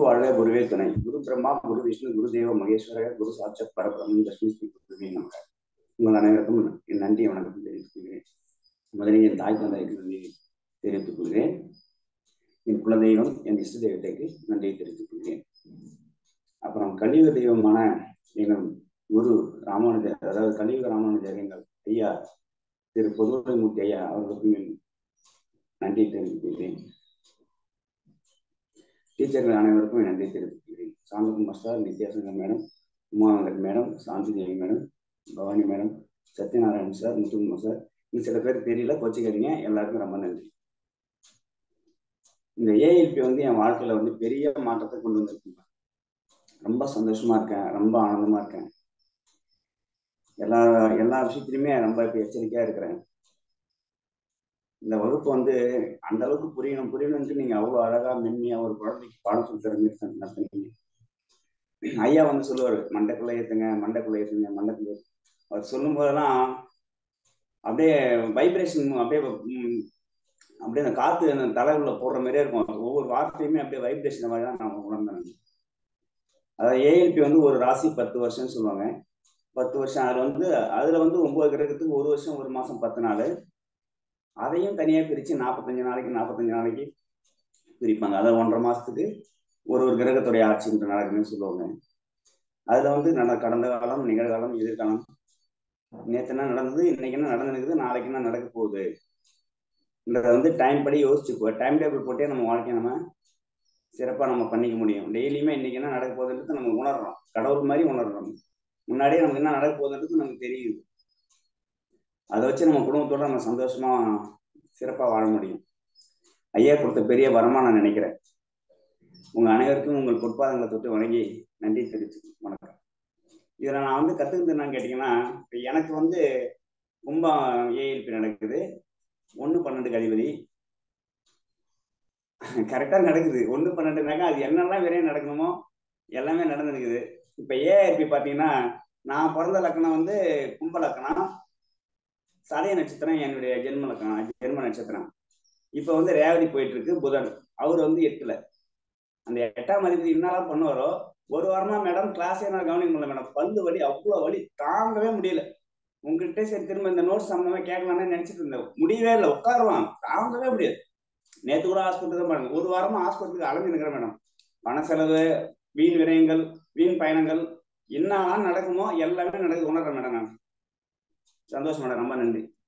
வாழ்க குருவே துணை குரு பிரம்மா குரு விஷ்ணு குரு தேவ மகேஸ்வர குரு சாட்சத் பரபிரமன் தஷ்மி ஸ்ரீ குருவே நமக உங்கள் அனைவருக்கும் என் நன்றி வணக்கம் தெரிவித்துக் கொள்கிறேன் முதலில் என் தாய் தந்தைக்கு நன்றி தெரிவித்துக் கொள்கிறேன் என் குலதெய்வம் என் இஷ்ட தெய்வத்தைக்கு நன்றியை தெரிவித்துக் கொள்கிறேன் அப்புறம் கலியுக தெய்வமான எங்கள் குரு ராமானுஜர் அதாவது கலியுக ராமானுஜர் எங்கள் ஐயா திரு பொதுவுடைமூர்த்தி ஐயா அவர்களுக்கும் என் நன்றி தெரிவித்துக் கொள்கிறேன் டீச்சர்கள் அனைவருக்கும் நன்றி தெரிவித்துக் கொள்கிறேன் Shanthakumar sir Nithyasankar madam Umanagar madam Shanthi Devi madam Bhavani madam Sathyanarayanan sir Muthukumar sir இன்னும் சில பேர் தெரியல கொச்சிக்காதீங்க எல்லாருக்கும் ரொம்ப நன்றி இந்த ஏஎல்பி வந்து என் வாழ்க்கையில வந்து பெரிய மாற்றத்தை கொண்டு வந்திருக்குங்க ரொம்ப சந்தோஷமா இருக்கேன் ரொம்ப ஆனந்தமா இருக்கேன் எல்லா எல்லா விஷயத்திலுமே ரொம்ப இப்போ எச்சரிக்கையா இருக்கிறேன் இந்த வகுப்பு வந்து அந்த அளவுக்கு புரியணும் புரியணும்ட்டு நீங்க அவ்வளவு அழகா மென்மையா ஒரு குழந்தைக்கு பாடம் சொல்லி தர மாதிரி நடத்துனீங்க ஐயா வந்து சொல்லுவாரு மண்டைக்குள்ள ஏத்துங்க மண்டைக்குள்ள ஏத்துங்க மண்டைக்குள்ள அவர் சொல்லும் போதெல்லாம் அப்படியே வைப்ரேஷன் அப்படியே அப்படியே அந்த காத்து அந்த தலைவுல போடுற மாதிரியே இருக்கும் ஒவ்வொரு வார்த்தையுமே அப்படியே வைப்ரேஷன் மாதிரி தான் நான் உணர்ந்தேன் அதாவது ஏஎல்பி வந்து ஒரு ராசி பத்து வருஷம்னு சொல்லுவாங்க பத்து வருஷம் அதுல வந்து அதுல வந்து ஒன்பது கிரகத்துக்கு ஒரு வருஷம் ஒரு மாசம் பத்து நாள் அதையும் தனியா பிரிச்சு நாற்பத்தஞ்சு நாளைக்கு நாற்பத்தஞ்சு நாளைக்கு பிரிப்பாங்க அதாவது ஒன்றரை மாசத்துக்கு ஒரு ஒரு கிரகத்துடைய ஆட்சின்ற நடக்குதுன்னு சொல்லுவாங்க அதுல வந்து நட கடந்த காலம் நிகழ்காலம் எதிர்காலம் நேற்று என்ன நடந்தது இன்னைக்கு என்ன நடந்துருக்குது நாளைக்கு என்ன நடக்க போகுது வந்து டைம் படி யோசிச்சுக்கோ டைம் டேபிள் போட்டே நம்ம வாழ்க்கையை நம்ம சிறப்பாக நம்ம பண்ணிக்க முடியும் டெய்லியுமே இன்னைக்கு என்ன நடக்க போகுதுன்றது நம்ம உணர்றோம் கடவுள் மாதிரி உணர்றோம் முன்னாடியே நமக்கு என்ன நடக்க போகுதுன்றது நமக்கு தெரியுது அதை வச்சு நம்ம குடும்பத்தோட நம்ம சந்தோஷமா சிறப்பாக வாழ முடியும் ஐயா கொடுத்த பெரிய வரமா நான் நினைக்கிறேன் உங்க அனைவருக்கும் உங்கள் பொற்பாதங்களை தொட்டு வணங்கி நன்றி தெரிவிச்சு வணக்கம் இதுல நான் வந்து கத்துக்கிறது என்னன்னு கேட்டீங்கன்னா இப்போ எனக்கு வந்து கும்பம் ஏஎல்பி நடக்குது ஒன்று பன்னெண்டுக்கு அதிபதி கரெக்டாக நடக்குது ஒன்று பன்னெண்டுனாக்கா அது என்னெல்லாம் விரையும் நடக்கணுமோ எல்லாமே நடந்துருக்குது இப்போ ஏஆர்பி பார்த்தீங்கன்னா நான் பிறந்த லக்கணம் வந்து கும்ப லக்கணம் சதய நட்சத்திரம் என்னுடைய ஜென்ம லக்கணம் ஜென்ம நட்சத்திரம் இப்போ வந்து ரேவதி போயிட்டு இருக்கு புதன் அவர் வந்து எட்டுல அந்த எட்டாம் அதிபதி என்னெல்லாம் பண்ணுவாரோ ஒரு வாரமா மேடம் கிளாஸே நான் கவனிக்க முடியல மேடம் பல்லு வலி அவ்வளோ வலி தாங்கவே முடியல உங்ககிட்ட சரி திரும்ப இந்த நோட்ஸ் சம்பந்தமா கேட்கலாம்னு நினைச்சிட்டு இருந்தேன் முடியவே இல்லை உட்காருவான் தாங்கவே முடியாது நேற்று கூட ஹாஸ்பிட்டல் தான் பாருங்க ஒரு வாரமா ஹாஸ்பிட்டலுக்கு அலைஞ்சு நிற்கிறேன் மேடம் பண செலவு வீண் விரயங்கள் வீண் பயணங்கள் என்னெல்லாம் நடக்குமோ எல்லாமே நடக்குது உணர்றேன் மேடம் நான் சந்தோஷம் மேடம் ரொம்ப நன்றி